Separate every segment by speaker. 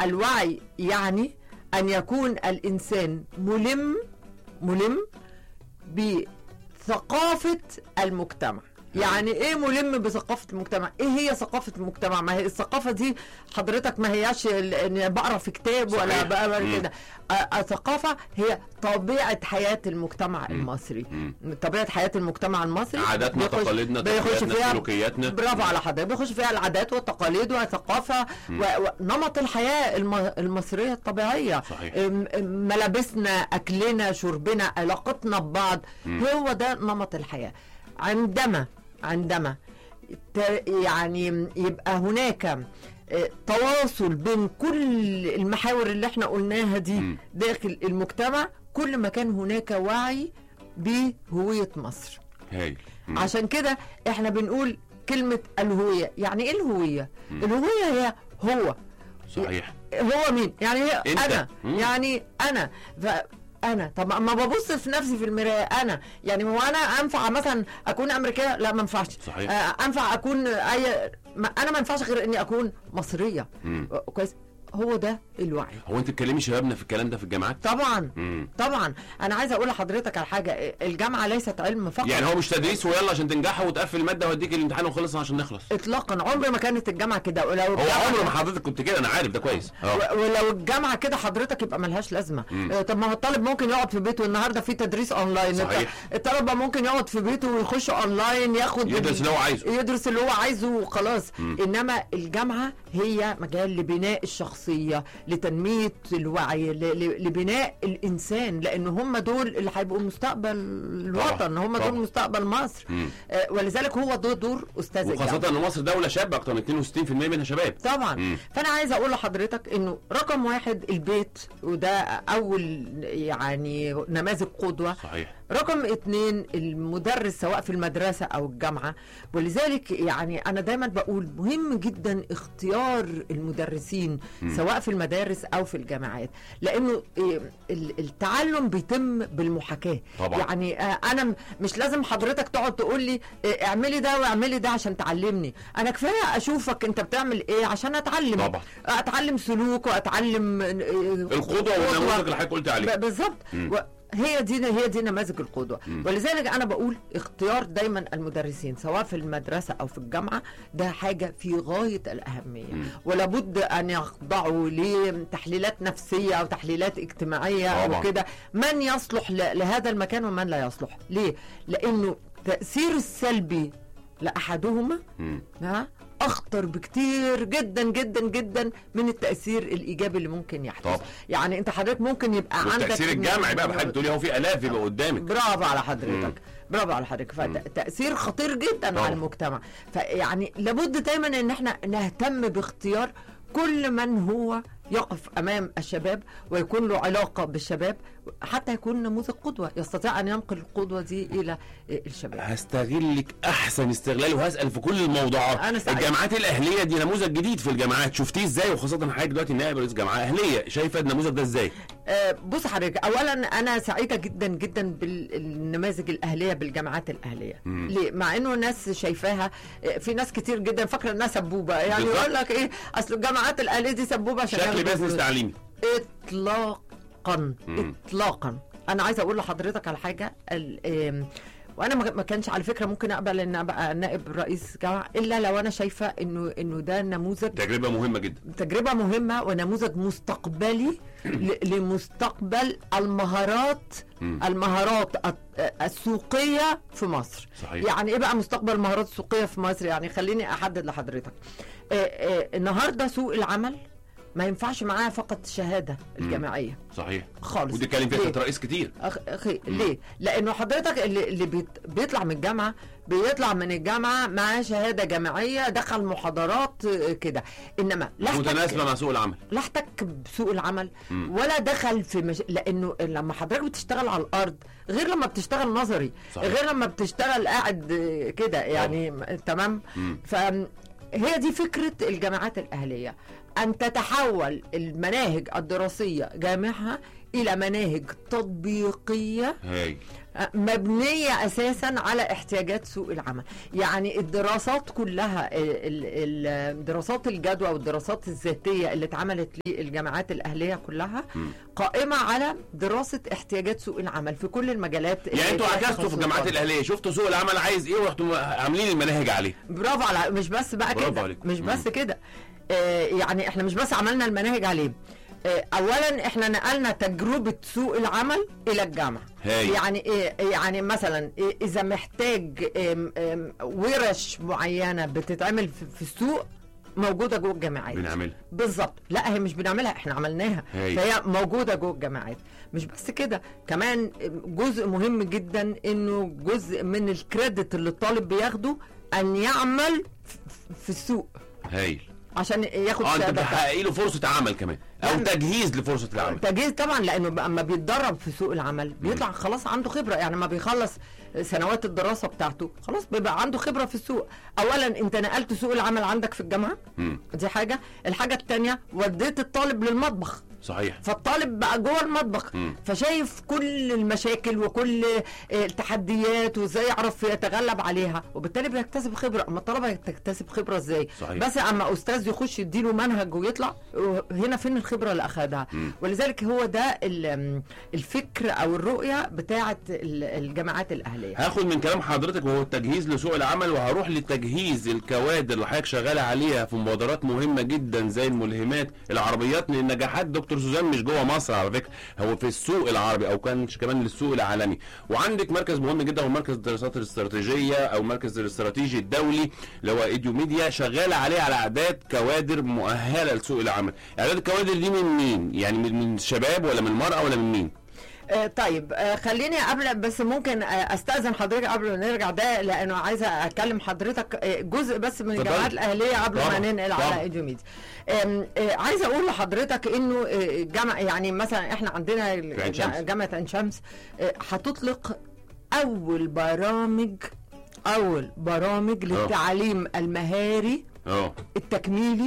Speaker 1: الوعي يعني ان يكون الانسان ملم ملم بثقافه المجتمع يعني ايه ملم بثقافه المجتمع ايه هي ثقافه المجتمع ما هي الثقافه دي حضرتك ما هياش ال- اني بقرا في كتاب ولا
Speaker 2: صحيح.
Speaker 1: بقرا
Speaker 2: مم.
Speaker 1: كده آه، الثقافه هي طبيعه حياه المجتمع المصري
Speaker 2: مم.
Speaker 1: طبيعه حياه المجتمع المصري
Speaker 2: عاداتنا
Speaker 1: بيخش-
Speaker 2: تقاليدنا
Speaker 1: بيخش
Speaker 2: تقاليدنا
Speaker 1: فيها
Speaker 2: سلوكياتنا
Speaker 1: برافو على حضرتك بيخش فيها العادات والتقاليد والثقافه و- ونمط الحياه الم- المصريه الطبيعيه
Speaker 2: صحيح.
Speaker 1: أم- أم- ملابسنا اكلنا شربنا علاقتنا ببعض هو ده نمط الحياه عندما عندما ت- يعني يبقى هناك آه، تواصل بين كل المحاور اللي احنا قلناها دي
Speaker 2: مم.
Speaker 1: داخل المجتمع كل ما كان هناك وعي بهويه مصر
Speaker 2: هايل مم.
Speaker 1: عشان كده احنا بنقول كلمة الهوية يعني ايه الهوية الهوية هي هو
Speaker 2: صحيح
Speaker 1: هو مين يعني هي
Speaker 2: أنت.
Speaker 1: انا
Speaker 2: مم.
Speaker 1: يعني انا ف انا طب ما ببص في نفسي في المرايه انا يعني هو انا انفع مثلا اكون امريكيه لا ما ينفعش
Speaker 2: صحيح.
Speaker 1: آه، انفع اكون اي ما انا ما ينفعش غير اني اكون مصريه
Speaker 2: مم.
Speaker 1: آه، كويس هو ده الوعي
Speaker 2: هو انت تكلمي شبابنا في الكلام ده في الجامعات
Speaker 1: طبعا
Speaker 2: مم.
Speaker 1: طبعا انا عايزه اقول لحضرتك على حاجه الجامعه ليست علم فقط
Speaker 2: يعني هو مش تدريس ويلا عشان تنجحوا وتقفل الماده واديك الامتحان وخلص عشان نخلص
Speaker 1: اطلاقا عمر ما كانت الجامعه كده ولو
Speaker 2: هو
Speaker 1: الجامعة-
Speaker 2: عمر ما حضرتك كنت كده انا عارف ده كويس اه
Speaker 1: و- ولو الجامعه كده حضرتك يبقى ملهاش لازمه آه، طب ما هو الطالب ممكن يقعد في بيته النهارده في تدريس اونلاين
Speaker 2: صحيح.
Speaker 1: الطلبه ممكن يقعد في بيته ويخش اونلاين ياخد
Speaker 2: يدرس اللي هو عايزه.
Speaker 1: يدرس اللي هو عايزه وخلاص انما الجامعه هي مجال لبناء الشخصيه لتنميه الوعي ل- ل- لبناء الانسان لان هم دول اللي هيبقوا مستقبل الوطن هم
Speaker 2: طبعا.
Speaker 1: دول مستقبل مصر
Speaker 2: مم.
Speaker 1: آه، ولذلك هو ده دور استاذ الجامعه
Speaker 2: وخاصه ان مصر دوله شابه اكتر من 62% منها شباب
Speaker 1: طبعا
Speaker 2: مم.
Speaker 1: فانا عايزه اقول لحضرتك انه رقم واحد البيت وده اول يعني نماذج قدوه
Speaker 2: صحيح
Speaker 1: رقم اتنين المدرس سواء في المدرسة أو الجامعة ولذلك يعني أنا دايما بقول مهم جدا اختيار المدرسين سواء في المدارس أو في الجامعات لأنه إيه، ال- التعلم بيتم بالمحاكاة
Speaker 2: طبعا.
Speaker 1: يعني آه، أنا م- مش لازم حضرتك تقعد تقول لي إيه، اعملي ده واعملي ده عشان تعلمني أنا كفاية أشوفك أنت بتعمل إيه عشان أتعلم
Speaker 2: طبعا.
Speaker 1: أتعلم سلوك وأتعلم آه،
Speaker 2: القدوه والنموذج اللي حضرتك قلت عليه
Speaker 1: ب- بالظبط و- هي دي هي دي نماذج القدوه ولذلك انا بقول اختيار دايما المدرسين سواء في المدرسه او في الجامعه ده حاجه في غايه الاهميه ولابد ان يخضعوا لتحليلات نفسيه او تحليلات اجتماعيه
Speaker 2: طبعا.
Speaker 1: وكده من يصلح ل- لهذا المكان ومن لا يصلح ليه لانه تاثير السلبي لاحدهما
Speaker 2: مم.
Speaker 1: ها اخطر بكتير جدا جدا جدا من التاثير الايجابي اللي ممكن يحدث
Speaker 2: طبعا.
Speaker 1: يعني انت حضرتك ممكن يبقى عندك
Speaker 2: والتاثير الجامعي بقى بحب تقولي هو في الاف يبقى قدامك
Speaker 1: برافو على حضرتك برافو على حضرتك فتاثير خطير جدا
Speaker 2: طبعا.
Speaker 1: على المجتمع فيعني لابد دايما ان احنا نهتم باختيار كل من هو يقف امام الشباب ويكون له علاقه بالشباب حتى يكون نموذج قدوه يستطيع ان ينقل القدوه دي الى الشباب
Speaker 2: هستغلك احسن استغلال وهسال في كل الموضوعات
Speaker 1: أنا سعيد.
Speaker 2: الجامعات الاهليه دي نموذج جديد في الجامعات شفتيه ازاي وخاصه حضرتك دلوقتي نائب رئيس جامعه اهليه شايفه النموذج ده ازاي
Speaker 1: آه، بص حضرتك اولا انا سعيده جدا جدا بالنماذج الاهليه بالجامعات الاهليه ليه مع انه ناس شايفاها آه، في ناس كتير جدا فاكره انها سبوبه يعني
Speaker 2: بالظبط.
Speaker 1: يقول لك ايه اصل الجامعات الاهليه دي سبوبه عشان
Speaker 2: شكل
Speaker 1: ياخدوا
Speaker 2: بيزنس
Speaker 1: فلوس.
Speaker 2: تعليمي
Speaker 1: اطلاقا اطلاقا انا عايزه اقول لحضرتك على حاجه ال- آم، وانا ما ما كانش على فكره ممكن اقبل ان ابقى نائب رئيس جامعه الا لو انا شايفه انه انه ده نموذج
Speaker 2: تجربه مهمه جدا
Speaker 1: تجربة مهمة ونموذج مستقبلي ل- لمستقبل المهارات المهارات الت- السوقية في مصر
Speaker 2: صحيح.
Speaker 1: يعني ايه بقى مستقبل المهارات السوقية في مصر يعني خليني احدد لحضرتك آه، آه، النهاردة سوق العمل ما ينفعش معاه فقط الشهادة الجامعية
Speaker 2: صحيح
Speaker 1: خالص
Speaker 2: ودي اتكلم فيها
Speaker 1: ليه؟
Speaker 2: سياده رئيس كتير
Speaker 1: أخ... اخي ليه؟ لانه حضرتك اللي, اللي بيت... بيطلع من الجامعه بيطلع من الجامعه معاه شهاده جامعيه دخل محاضرات آه، كده انما لا احتك
Speaker 2: متناسبه مع سوق العمل
Speaker 1: لا احتك بسوق العمل ولا دخل في مش... لانه لما حضرتك بتشتغل على الارض غير لما بتشتغل نظري
Speaker 2: صحيح.
Speaker 1: غير لما بتشتغل قاعد آه، كده يعني م- تمام فهي دي فكره الجامعات الاهليه ان تتحول المناهج الدراسيه جامعها الى مناهج تطبيقيه
Speaker 2: هاي
Speaker 1: مبنية أساسا على احتياجات سوق العمل يعني الدراسات كلها ال- ال- دراسات الجدوى والدراسات الذاتية اللي اتعملت للجامعات الأهلية كلها قائمة على دراسة احتياجات سوق العمل في كل المجالات
Speaker 2: يعني انتوا
Speaker 1: اللي فيها
Speaker 2: عكستوا في الجامعات
Speaker 1: تخصصات.
Speaker 2: الاهليه شفتوا سوق العمل عايز ايه ورحتوا عاملين المناهج عليه
Speaker 1: برافو على مش بس بقى
Speaker 2: برافو
Speaker 1: كده
Speaker 2: عليك.
Speaker 1: مش
Speaker 2: مم.
Speaker 1: بس كده آه يعني احنا مش بس عملنا المناهج عليه آه اولا احنا نقلنا تجربه سوق العمل الى الجامعه
Speaker 2: هاي.
Speaker 1: يعني ايه يعني مثلا إيه اذا محتاج آم، آم، ورش معينه بتتعمل في في السوق موجوده جوه الجامعات
Speaker 2: بنعملها
Speaker 1: بالظبط لا هي مش بنعملها احنا عملناها
Speaker 2: هاي.
Speaker 1: فهي موجوده جوه الجامعات مش بس كده كمان جزء مهم جدا انه جزء من الكريدت اللي الطالب بياخده ان يعمل ف- في السوق
Speaker 2: هايل
Speaker 1: عشان ياخد
Speaker 2: اه انت
Speaker 1: شهادة
Speaker 2: بتحققي له فرصه عمل كمان او
Speaker 1: نعم.
Speaker 2: تجهيز لفرصه العمل
Speaker 1: تجهيز طبعا لانه بقى اما بيتدرب في سوق العمل بيطلع خلاص عنده خبره يعني ما بيخلص سنوات الدراسه بتاعته خلاص بيبقى عنده خبره في السوق اولا انت نقلت سوق العمل عندك في الجامعه
Speaker 2: مم.
Speaker 1: دي حاجه الحاجه الثانيه وديت الطالب للمطبخ
Speaker 2: صحيح
Speaker 1: فالطالب بقى جوه المطبخ
Speaker 2: مم.
Speaker 1: فشايف كل المشاكل وكل آه، التحديات وازاي يعرف يتغلب عليها وبالتالي بيكتسب خبره اما الطلبه تكتسب خبره ازاي
Speaker 2: صحيح.
Speaker 1: بس اما استاذ يخش يديله منهج ويطلع آه، هنا فين الخبره اللي اخذها
Speaker 2: مم.
Speaker 1: ولذلك هو ده ال- الفكر او الرؤيه بتاعه ال- الجامعات الاهليه
Speaker 2: هاخد من كلام حضرتك وهو التجهيز لسوق العمل وهروح لتجهيز الكوادر اللي حضرتك شغاله عليها في مبادرات مهمه جدا زي الملهمات العربيات لان نجاحات دكتور سوزان مش جوه مصر على فكره هو في السوق العربي او كان كمان للسوق العالمي وعندك مركز مهم جدا هو مركز الدراسات الاستراتيجيه او مركز الاستراتيجي الدولي اللي هو ايديو ميديا شغاله عليه على اعداد كوادر مؤهله لسوق العمل اعداد الكوادر دي من مين يعني من من الشباب ولا من المراه ولا من مين
Speaker 1: آه، طيب آه، خليني قبل بس ممكن آه، استاذن حضرتك قبل ما نرجع ده لانه عايزه اكلم حضرتك آه، جزء بس من
Speaker 2: اتفضلي.
Speaker 1: الجامعات الاهليه قبل ما
Speaker 2: طبعا،
Speaker 1: ننقل
Speaker 2: طبعا.
Speaker 1: على ايديوميديا آم، آه، عايزه اقول لحضرتك انه آه، جامعه يعني مثلا احنا عندنا
Speaker 2: عين شمس.
Speaker 1: جامعه عين شمس آه، هتطلق اول برامج اول برامج للتعليم المهاري
Speaker 2: اه
Speaker 1: التكميلي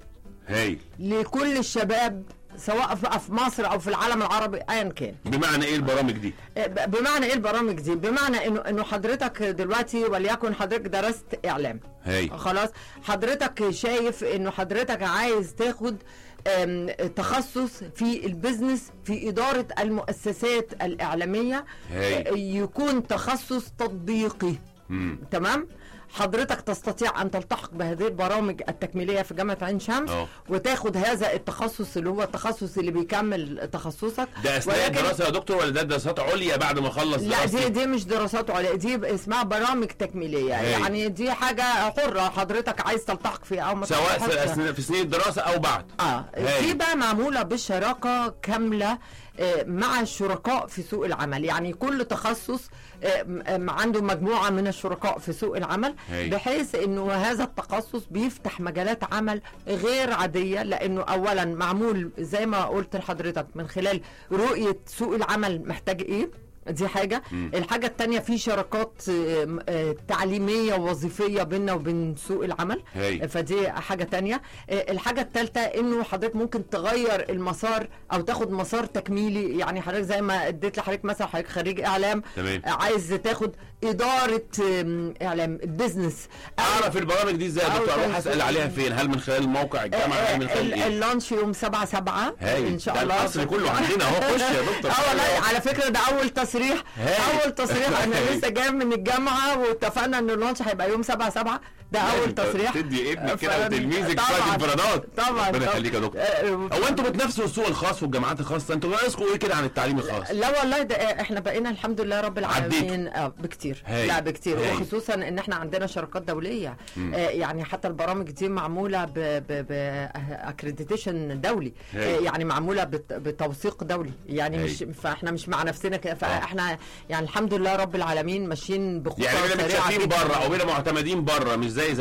Speaker 2: هايل
Speaker 1: لكل الشباب سواء في في مصر او في العالم العربي ايا كان
Speaker 2: بمعنى ايه البرامج دي
Speaker 1: ب- بمعنى ايه البرامج دي بمعنى انه انه حضرتك دلوقتي وليكن حضرتك درست اعلام
Speaker 2: هاي
Speaker 1: خلاص حضرتك شايف انه حضرتك عايز تاخد أم، تخصص في البيزنس في إدارة المؤسسات الإعلامية
Speaker 2: هاي.
Speaker 1: أه، يكون تخصص تطبيقي
Speaker 2: مم.
Speaker 1: تمام حضرتك تستطيع ان تلتحق بهذه البرامج التكميليه في جامعه عين شمس
Speaker 2: أه.
Speaker 1: وتاخد هذا التخصص اللي هو التخصص اللي بيكمل تخصصك
Speaker 2: ده اثناء
Speaker 1: ولكن-
Speaker 2: الدراسه يا دكتور ولا ده دراسات عليا بعد ما اخلص
Speaker 1: لا دي
Speaker 2: دراستي؟
Speaker 1: دي مش دراسات عليا دي اسمها برامج تكميليه
Speaker 2: هاي.
Speaker 1: يعني دي حاجه حره حضرتك عايز تلتحق فيها او ما
Speaker 2: سواء
Speaker 1: تلتحقش.
Speaker 2: في, أثناء- في سنين الدراسه او بعد
Speaker 1: اه
Speaker 2: هاي.
Speaker 1: دي بقى معموله بشراكه كامله آه، مع الشركاء في سوق العمل يعني كل تخصص آه، م- آم، عنده مجموعه من الشركاء في سوق العمل
Speaker 2: هاي.
Speaker 1: بحيث انه هذا التخصص بيفتح مجالات عمل غير عاديه لانه اولا معمول زي ما قلت لحضرتك من خلال رؤيه سوق العمل محتاج ايه دي حاجة
Speaker 2: مم.
Speaker 1: الحاجة التانية في شراكات آه، آه، تعليمية وظيفية بيننا وبين سوق العمل
Speaker 2: هاي.
Speaker 1: فدي حاجة تانية آه، الحاجة التالتة انه حضرتك ممكن تغير المسار او تاخد مسار تكميلي يعني حضرتك زي ما اديت لحضرتك مثلا حضرتك خريج اعلام
Speaker 2: تمام.
Speaker 1: آه، عايز تاخد ادارة آم، اعلام البيزنس أو-
Speaker 2: اعرف البرامج دي ازاي يا
Speaker 1: أو
Speaker 2: دكتور اروح
Speaker 1: تنسيق.
Speaker 2: اسال عليها فين هل من خلال موقع الجامعه هل من
Speaker 1: آه،
Speaker 2: خلال
Speaker 1: ال-
Speaker 2: ايه
Speaker 1: اللانش يوم 7 7
Speaker 2: هاي
Speaker 1: ان شاء
Speaker 2: ده
Speaker 1: الله
Speaker 2: القصر كله عندنا اهو خش يا دكتور
Speaker 1: اه والله على فكره ده اول تصريح
Speaker 2: هاي.
Speaker 1: اول تصريح انا
Speaker 2: هاي.
Speaker 1: لسه جاي من الجامعه واتفقنا ان اللانش هيبقى يوم 7 7 ده اول
Speaker 2: لازم
Speaker 1: تصريح
Speaker 2: تدي ابنك كده
Speaker 1: ف-
Speaker 2: وتلميذك
Speaker 1: طبعاً.
Speaker 2: شويه انفرادات
Speaker 1: طبعا
Speaker 2: ربنا
Speaker 1: طبعاً.
Speaker 2: يخليك يا دكتور
Speaker 1: آه،
Speaker 2: هو انتوا بتنافسوا السوق الخاص والجامعات الخاصه انتوا ناقصكم ايه كده عن التعليم الخاص
Speaker 1: لا والله ده احنا بقينا الحمد لله رب العالمين اه بكتير
Speaker 2: هاي.
Speaker 1: لا بكتير
Speaker 2: هاي.
Speaker 1: وخصوصا ان احنا عندنا شراكات دوليه
Speaker 2: مم.
Speaker 1: آه يعني حتى البرامج دي معموله باكريديتيشن دولي
Speaker 2: هاي.
Speaker 1: آه يعني معموله بت- بتوثيق دولي يعني
Speaker 2: هاي.
Speaker 1: مش فاحنا مش مع نفسنا كده فاحنا يعني الحمد لله رب العالمين ماشيين بخطى
Speaker 2: يعني بقينا
Speaker 1: سريعه
Speaker 2: متشافين
Speaker 1: جداً.
Speaker 2: بره او بقينا معتمدين بره مش زي زمان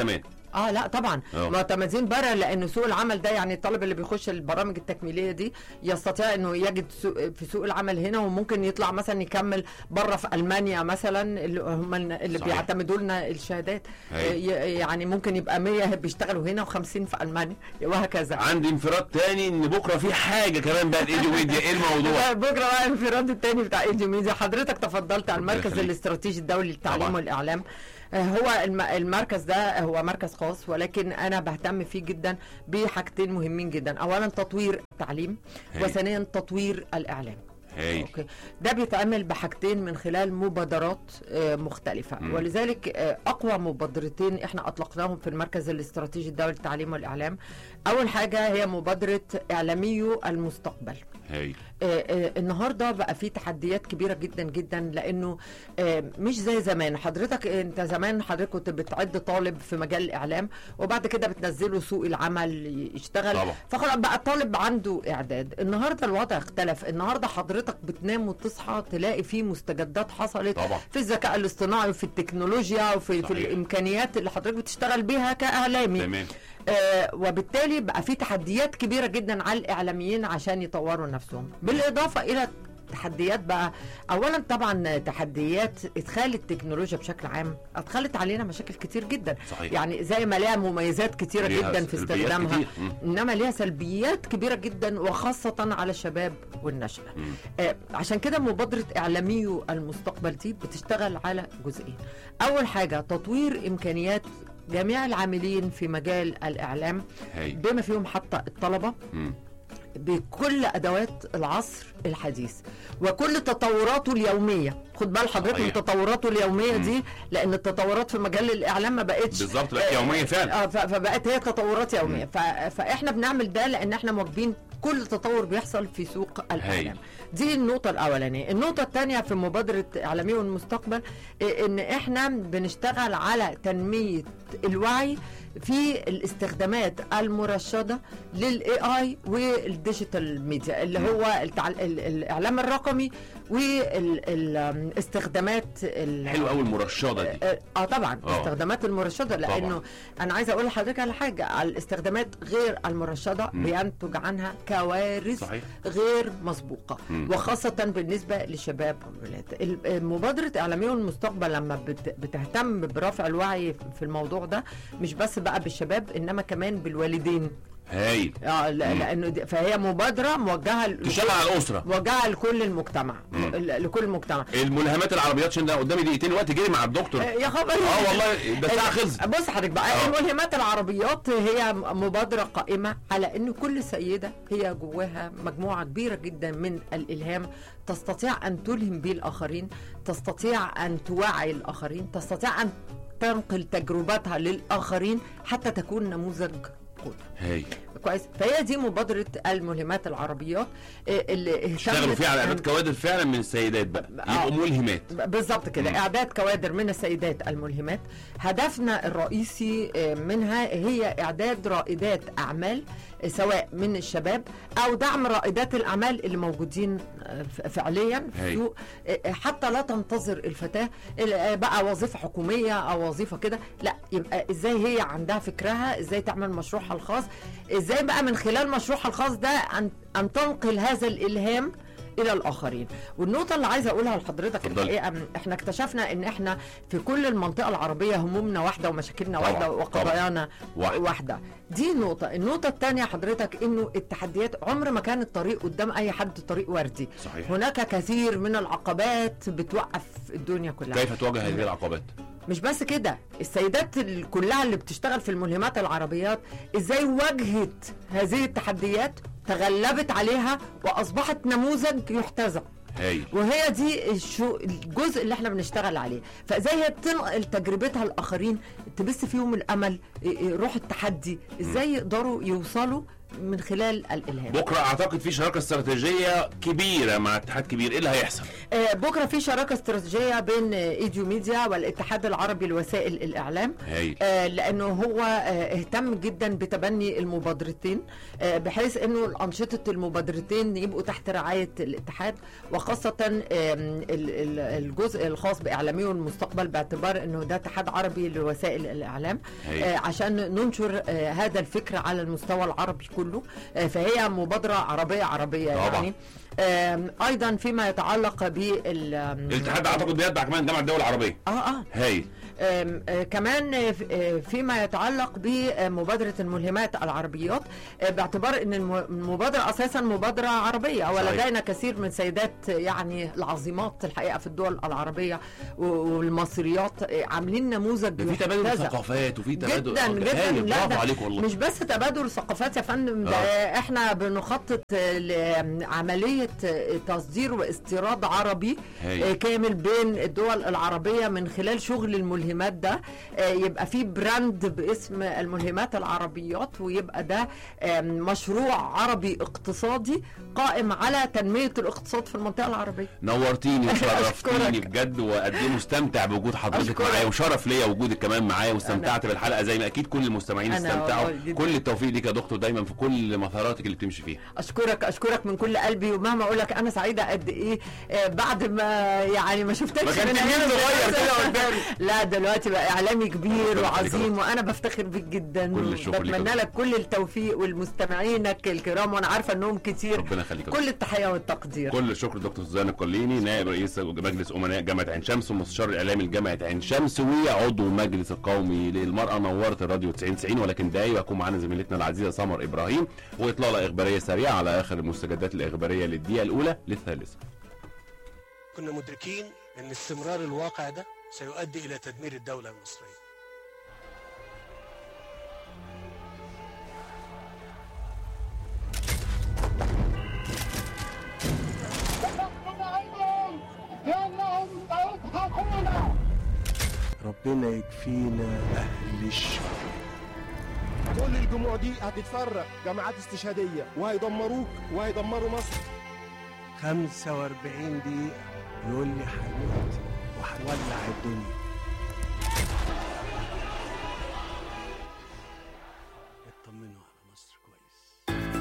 Speaker 1: اه لا طبعا
Speaker 2: آه.
Speaker 1: معتمدين بره لان سوق العمل ده يعني الطالب اللي بيخش البرامج التكميليه دي يستطيع انه يجد سوق في سوق العمل هنا وممكن يطلع مثلا يكمل بره في المانيا مثلا اللي هم اللي
Speaker 2: صحيح.
Speaker 1: بيعتمدوا لنا الشهادات
Speaker 2: هاي.
Speaker 1: آه، ي- يعني ممكن يبقى 100 بيشتغلوا هنا و50 في المانيا وهكذا
Speaker 2: عندي انفراد تاني ان بكره في حاجه كمان بقى الايديو ميديا ايه الموضوع
Speaker 1: بكره بقى الانفراد الثاني بتاع ايدي ميديا حضرتك تفضلت عن
Speaker 2: ربنا
Speaker 1: المركز
Speaker 2: يخليك.
Speaker 1: الاستراتيجي الدولي للتعليم
Speaker 2: طبعا.
Speaker 1: والاعلام آه، هو الم- المركز ده هو مركز خاص ولكن انا بهتم فيه جدا بحاجتين مهمين جدا اولا تطوير التعليم
Speaker 2: هاي.
Speaker 1: وثانيا تطوير الاعلام
Speaker 2: هايل
Speaker 1: اوكي ده بيتعمل بحاجتين من خلال مبادرات آه، مختلفه
Speaker 2: مم.
Speaker 1: ولذلك آه، اقوى مبادرتين احنا اطلقناهم في المركز الاستراتيجي الدولي للتعليم والاعلام اول حاجه هي مبادره اعلاميو المستقبل
Speaker 2: هايل
Speaker 1: آه، آه، النهارده بقى في تحديات كبيره جدا جدا لانه آه، مش زي زمان حضرتك انت زمان حضرتك كنت بتعد طالب في مجال الاعلام وبعد كده بتنزله سوق العمل يشتغل
Speaker 2: طبعا.
Speaker 1: فخلاص بقى الطالب عنده اعداد النهارده الوضع اختلف النهارده حضرتك بتنام وتصحى تلاقي في مستجدات حصلت
Speaker 2: طبعا.
Speaker 1: في الذكاء الاصطناعي وفي التكنولوجيا وفي في
Speaker 2: صحيح.
Speaker 1: الامكانيات اللي حضرتك بتشتغل بيها كاعلامي
Speaker 2: تمام
Speaker 1: آه، وبالتالي بقى في تحديات كبيره جدا على الاعلاميين عشان يطوروا نفسهم بالاضافه الى تحديات بقى اولا طبعا تحديات ادخال التكنولوجيا بشكل عام ادخلت علينا مشاكل كتير جدا
Speaker 2: صحيح.
Speaker 1: يعني زي ما ليها مميزات كتيره
Speaker 2: ليها
Speaker 1: جدا في
Speaker 2: سلبيات
Speaker 1: استخدامها
Speaker 2: كتير. مم.
Speaker 1: انما ليها سلبيات كبيره جدا وخاصه على الشباب والنشأة
Speaker 2: مم.
Speaker 1: آه عشان كده مبادره اعلاميو المستقبل دي بتشتغل على جزئين اول حاجه تطوير امكانيات جميع العاملين في مجال الاعلام
Speaker 2: هايل
Speaker 1: بما فيهم حتى الطلبه
Speaker 2: مم.
Speaker 1: بكل ادوات العصر الحديث وكل تطوراته اليوميه خد بال حضرتك من
Speaker 2: صحيح.
Speaker 1: تطوراته اليوميه
Speaker 2: مم.
Speaker 1: دي لان التطورات في مجال الاعلام ما بقتش
Speaker 2: بالظبط بقت يوميه فعلا
Speaker 1: آه، ف- فبقت هي تطورات يوميه ف- فاحنا بنعمل ده لان احنا مواكبين كل تطور بيحصل في سوق الاعلام
Speaker 2: هايل.
Speaker 1: دي النقطة الأولانية النقطة الثانية في مبادرة إعلامي والمستقبل إيه، إن إحنا بنشتغل على تنمية الوعي في الاستخدامات المرشدة للاي اي والديجيتال ميديا اللي هو التع... ال- الاعلام الرقمي والاستخدامات
Speaker 2: حلو قوي المرشده دي
Speaker 1: اه آه، طبعا
Speaker 2: آه.
Speaker 1: استخدامات المرشده لانه
Speaker 2: طبعا.
Speaker 1: انا عايزه اقول لحضرتك على حاجه على الاستخدامات غير المرشده
Speaker 2: مم.
Speaker 1: بينتج عنها كوارث
Speaker 2: صحيح.
Speaker 1: غير مسبوقه
Speaker 2: مم.
Speaker 1: وخاصه بالنسبه للشباب والولاد ال- مبادره اعلاميه المستقبل لما بت- بتهتم برفع الوعي في الموضوع ده مش بس بقى بالشباب انما كمان بالوالدين
Speaker 2: هايل
Speaker 1: اه لا-
Speaker 2: مم.
Speaker 1: لانه دي- فهي مبادره موجهه ل-
Speaker 2: تشتغل على الاسره
Speaker 1: موجهه لكل المجتمع
Speaker 2: مم.
Speaker 1: ل- لكل المجتمع
Speaker 2: الملهمات العربيات عشان ده قدامي دقيقتين وقت جري مع الدكتور
Speaker 1: آه، يا خبر
Speaker 2: اه والله ده الساعه خلصت
Speaker 1: بص حضرتك بقى
Speaker 2: آه.
Speaker 1: الملهمات العربيات هي مبادرة قائمة على أن كل سيدة هي جواها مجموعة كبيرة جدا من الإلهام تستطيع أن تلهم به الآخرين تستطيع أن توعي الآخرين تستطيع أن تنقل تجربتها للآخرين حتى تكون نموذج قدوة
Speaker 2: هايل
Speaker 1: كويس فهي دي مبادرة الملهمات العربيات آه، اللي
Speaker 2: اشتغلوا
Speaker 1: اهتمت
Speaker 2: فيها على
Speaker 1: أن-
Speaker 2: اعداد كوادر فعلا من السيدات بقى
Speaker 1: آه.
Speaker 2: يبقوا ملهمات
Speaker 1: بالظبط كده
Speaker 2: مم.
Speaker 1: اعداد كوادر من السيدات الملهمات هدفنا الرئيسي آه، منها هي اعداد رائدات اعمال آه، سواء من الشباب او دعم رائدات الاعمال اللي موجودين آه، ف- فعليا في
Speaker 2: هاي.
Speaker 1: السوق آه، آه، حتى لا تنتظر الفتاه ال- آه، بقى وظيفه حكوميه او وظيفه كده لا يبقى ازاي هي عندها فكرها ازاي تعمل مشروعها الخاص ازاي بقى من خلال مشروعها الخاص ده ان ان تنقل هذا الالهام الى الاخرين والنقطه اللي عايزه اقولها لحضرتك
Speaker 2: اتفضلي.
Speaker 1: الحقيقه م- احنا اكتشفنا ان احنا في كل المنطقه العربيه همومنا واحده ومشاكلنا
Speaker 2: طبعاً،
Speaker 1: واحده وقضايانا
Speaker 2: واحد.
Speaker 1: واحده دي نقطه النقطه الثانيه حضرتك انه التحديات عمر ما كان الطريق قدام اي حد طريق وردي
Speaker 2: صحيح
Speaker 1: هناك كثير من العقبات بتوقف الدنيا كلها
Speaker 2: كيف تواجه هذه العقبات
Speaker 1: مش بس كده السيدات ال- كلها اللي بتشتغل في الملهمات العربيات ازاي واجهت هذه التحديات تغلبت عليها واصبحت نموذج يحتذى
Speaker 2: هايل
Speaker 1: وهي دي الشو الجزء اللي احنا بنشتغل عليه فازاي هي بتنقل تجربتها الاخرين تبث فيهم الامل إيه إيه روح التحدي ازاي يقدروا يوصلوا من خلال الالهام
Speaker 2: بكره اعتقد في شراكه استراتيجيه كبيره مع اتحاد كبير ايه اللي هيحصل
Speaker 1: آه، بكره في شراكه استراتيجيه بين آه، ايديو ميديا والاتحاد العربي لوسائل الاعلام
Speaker 2: هايل
Speaker 1: آه، لانه هو آه، اهتم جدا بتبني المبادرتين آه، بحيث انه انشطه المبادرتين يبقوا تحت رعايه الاتحاد وخاصه آم، ال- ال- الجزء الخاص باعلامي المستقبل باعتبار انه ده اتحاد عربي لوسائل الاعلام
Speaker 2: هايل.
Speaker 1: آه، عشان ننشر آه، هذا الفكر على المستوى العربي كله آه، فهي مبادره عربيه عربيه
Speaker 2: طبعا.
Speaker 1: يعني آم، ايضا فيما يتعلق بال آم،
Speaker 2: الاتحاد اعتقد بيتبع كمان جامعه الدول العربيه
Speaker 1: اه اه
Speaker 2: هايل
Speaker 1: آم، آه، كمان آه، ف- آه، فيما يتعلق بمبادرة الملهمات العربيات آه، باعتبار أن الم- المبادرة أساسا مبادرة عربية
Speaker 2: صحيح.
Speaker 1: ولدينا كثير من سيدات آه، يعني العظيمات الحقيقة في الدول العربية و- والمصريات آه، عاملين نموذج
Speaker 2: ده في تبادل
Speaker 1: يحتذى.
Speaker 2: ثقافات وفي تبادل
Speaker 1: جدا
Speaker 2: آه،
Speaker 1: جدا
Speaker 2: هايل
Speaker 1: لا
Speaker 2: برافو
Speaker 1: ده
Speaker 2: عليك والله
Speaker 1: مش بس تبادل ثقافات يا فندم ده
Speaker 2: آه.
Speaker 1: احنا بنخطط آه، لعمليه آه، تصدير واستيراد عربي
Speaker 2: هايل.
Speaker 1: آه، كامل بين الدول العربيه من خلال شغل الملهمات ده آه، يبقى في براند باسم الملهمات العربيات ويبقى ده آه، مشروع عربي اقتصادي قائم على تنميه الاقتصاد في المنطقه العربيه
Speaker 2: نورتيني وشرفتيني
Speaker 1: أشكرك.
Speaker 2: بجد وقد ايه مستمتع بوجود حضرتك
Speaker 1: أشكرك.
Speaker 2: معايا وشرف ليا وجودك كمان معايا واستمتعت بالحلقه زي ما اكيد كل المستمعين
Speaker 1: أنا
Speaker 2: استمتعوا
Speaker 1: والله جداً.
Speaker 2: كل التوفيق ليك يا دكتور دايما في كل مساراتك اللي بتمشي فيها
Speaker 1: اشكرك اشكرك من كل قلبي ومهما اقول لك انا سعيده قد ايه آه، بعد ما يعني ما شفتكش
Speaker 2: ما كان
Speaker 1: من
Speaker 2: تلميذ
Speaker 1: أيام
Speaker 2: صغير كده
Speaker 1: الدراسة.
Speaker 2: قدامي.
Speaker 1: لا دلوقتي بقى اعلامي كبير
Speaker 2: ربنا يخليك يا
Speaker 1: وعظيم وانا بفتخر بيك جدا
Speaker 2: كل الشكر ليك يا
Speaker 1: بتمنى
Speaker 2: دكتور.
Speaker 1: لك كل التوفيق والمستمعينك الكرام وانا عارفه انهم كتير
Speaker 2: ربنا يخليك يا دكتور.
Speaker 1: كل التحيه والتقدير
Speaker 2: كل الشكر دكتور سوزان القليني نائب رئيس مجلس امناء جامعه عين شمس والمستشار الاعلامي لجامعه عين شمس وعضو المجلس القومي للمراه نورت الراديو 90 90 ولكن دقايق يكون معانا زميلتنا العزيزه سمر ابراهيم واطلاله اخباريه سريعه على اخر المستجدات الاخباريه للدقيقه الاولى للثالثه
Speaker 3: كنا مدركين ان استمرار الواقع ده سيؤدي الى تدمير الدوله المصريه
Speaker 4: لأنهم سيضحكون
Speaker 3: ربنا يكفينا اهل الشر
Speaker 5: كل الجموع دي هتتفرق جماعات استشهادية وهيدمروك وهيدمروا مصر
Speaker 3: 45 دقيقه يقول لي هموت وهولع الدنيا